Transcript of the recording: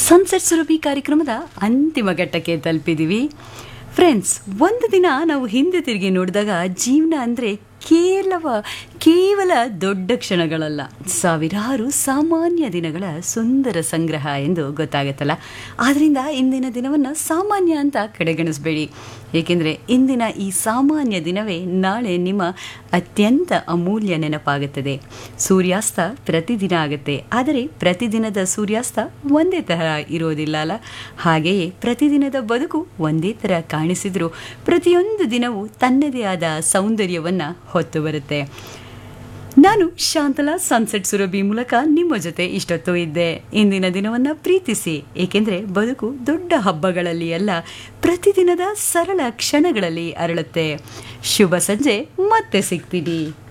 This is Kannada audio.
ಸನ್ಸೆಟ್ ಸುರಭಿ ಕಾರ್ಯಕ್ರಮದ ಅಂತಿಮ ಘಟ್ಟಕ್ಕೆ ತಲುಪಿದ್ದೀವಿ ಫ್ರೆಂಡ್ಸ್ ಒಂದು ದಿನ ನಾವು ಹಿಂದೆ ತಿರುಗಿ ನೋಡಿದಾಗ ಜೀವನ ಅಂದರೆ ಕೇವಲ ಕೇವಲ ದೊಡ್ಡ ಕ್ಷಣಗಳಲ್ಲ ಸಾವಿರಾರು ಸಾಮಾನ್ಯ ದಿನಗಳ ಸುಂದರ ಸಂಗ್ರಹ ಎಂದು ಗೊತ್ತಾಗುತ್ತಲ್ಲ ಆದ್ದರಿಂದ ಇಂದಿನ ದಿನವನ್ನು ಸಾಮಾನ್ಯ ಅಂತ ಕಡೆಗಣಿಸಬೇಡಿ ಏಕೆಂದರೆ ಇಂದಿನ ಈ ಸಾಮಾನ್ಯ ದಿನವೇ ನಾಳೆ ನಿಮ್ಮ ಅತ್ಯಂತ ಅಮೂಲ್ಯ ನೆನಪಾಗುತ್ತದೆ ಸೂರ್ಯಾಸ್ತ ಪ್ರತಿದಿನ ಆಗುತ್ತೆ ಆದರೆ ಪ್ರತಿದಿನದ ಸೂರ್ಯಾಸ್ತ ಒಂದೇ ತರಹ ಇರೋದಿಲ್ಲ ಅಲ್ಲ ಹಾಗೆಯೇ ಪ್ರತಿದಿನದ ಬದುಕು ಒಂದೇ ಥರ ಕಾಣಿಸಿದರೂ ಪ್ರತಿಯೊಂದು ದಿನವೂ ತನ್ನದೇ ಆದ ಸೌಂದರ್ಯವನ್ನು ಹೊತ್ತು ಬರುತ್ತೆ ನಾನು ಶಾಂತಲಾ ಸನ್ಸೆಟ್ ಸುರಭಿ ಮೂಲಕ ನಿಮ್ಮ ಜೊತೆ ಇಷ್ಟೊತ್ತು ಇದ್ದೆ ಇಂದಿನ ದಿನವನ್ನು ಪ್ರೀತಿಸಿ ಏಕೆಂದರೆ ಬದುಕು ದೊಡ್ಡ ಹಬ್ಬಗಳಲ್ಲಿ ಅಲ್ಲ ಪ್ರತಿದಿನದ ಸರಳ ಕ್ಷಣಗಳಲ್ಲಿ ಅರಳುತ್ತೆ ಶುಭ ಸಂಜೆ ಮತ್ತೆ ಸಿಗ್ತೀನಿ